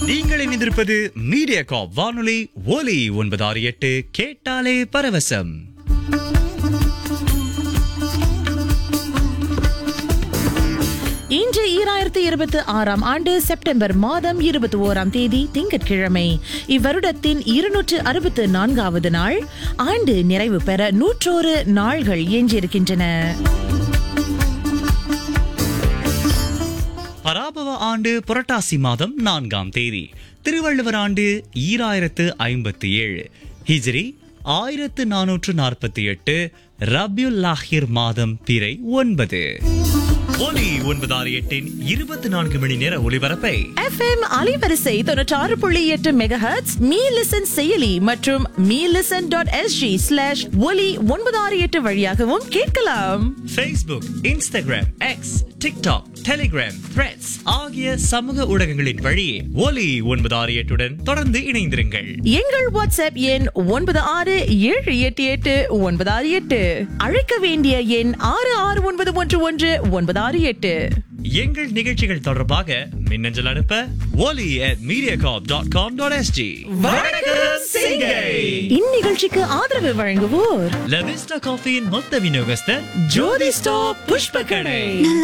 நீங்கள் இணைந்திருப்பது மீடியா காப் வானொலி ஒலி ஒன்பது ஆறு எட்டு கேட்டாலே பரவசம் இன்று ஈராயிரத்தி இருபத்தி ஆறாம் ஆண்டு செப்டம்பர் மாதம் இருபத்தி ஓராம் தேதி திங்கட்கிழமை இவ்வருடத்தின் இருநூற்று அறுபத்து நான்காவது நாள் ஆண்டு நிறைவு பெற நூற்றோரு நாள்கள் எஞ்சியிருக்கின்றன பராபவ ஆண்டு புரட்டாசி மாதம் நான்காம் தேதி திருவள்ளுவர் ஆண்டு ஈராயிரத்து ஐம்பத்தி ஏழு ஹிஜ்ரி ஆயிரத்து நானூற்று நாற்பத்தி எட்டு ரபியுல் லாஹிர் மாதம் பிறை ஒன்பது ஒலி ஒன்பது ஆறு எட்டின் இருபத்தி நான்கு மணி நேர ஒளிபரப்பை எஃப்எம் அலைவரிசை தொண்ணூற்றாறு புள்ளி எட்டு மெகாஹெட்ஸ் மீ லிசன் செயலி மற்றும் me listen dot SG slash Oli ஒன்பது ஆறு எட்டு வழியாகவும் கேட்கலாம் Facebook Instagram X TikTok Telegram Threads ஆகிய சமூக ஊடகங்களின் வழியே ஒலி ஒன்பது ஆறு எட்டுடன் தொடர்ந்து இணைந்திருங்கள் எங்கள் வாட்ஸ்அப் எண் ஒன்பது ஆறு ஏழு எட்டு எட்டு ஒன்பது ஆறு எட்டு அழைக்க வேண்டிய எண் ஆறு ஆறு ஒன்பது ஒன்று ஒன்று ஒன்பது ஆறு எட்டு எங்கள் நிகழ்ச்சிகள் தொடர்பாக மின்னஞ்சல் அனுப்ப Oli at mediacorp.com.sg dot com dot SG இந்நிகழ்ச்சிக்கு ஆதரவு வழங்குவோர் லவிஸ்டா காஃபியின் மொத்த விநியோகஸ்தர் ஜோதி ஸ்டாப் புஷ்ப கடை